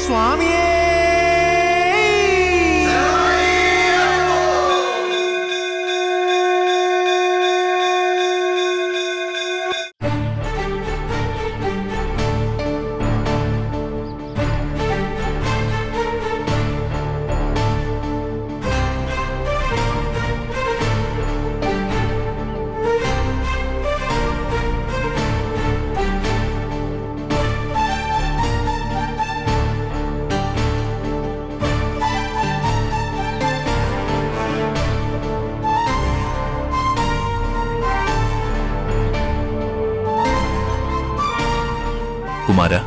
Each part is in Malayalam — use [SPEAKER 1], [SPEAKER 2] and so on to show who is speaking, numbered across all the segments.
[SPEAKER 1] സ്വാമിയേ
[SPEAKER 2] കുമാര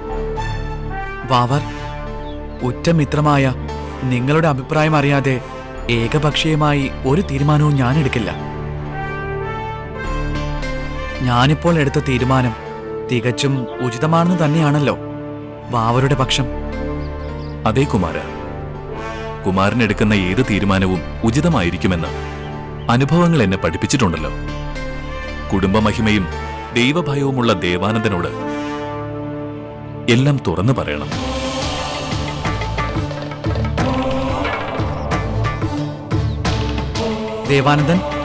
[SPEAKER 3] വാവർ ഉറ്റമിത്രമായ നിങ്ങളുടെ അഭിപ്രായം അറിയാതെ ഏകപക്ഷീയമായി ഒരു തീരുമാനവും ഞാൻ എടുക്കില്ല ഞാനിപ്പോൾ എടുത്ത തീരുമാനം തികച്ചും ഉചിതമാണെന്ന് തന്നെയാണല്ലോ വാവരുടെ പക്ഷം
[SPEAKER 2] അതേ കുമാര കുമാരൻ എടുക്കുന്ന ഏത് തീരുമാനവും ഉചിതമായിരിക്കുമെന്ന് അനുഭവങ്ങൾ എന്നെ പഠിപ്പിച്ചിട്ടുണ്ടല്ലോ കുടുംബമഹിമയും ദൈവഭയവുമുള്ള ദേവാനന്ദനോട് എല്ലാം തുറന്നു പറയണം
[SPEAKER 3] ദേവാനന്ദൻ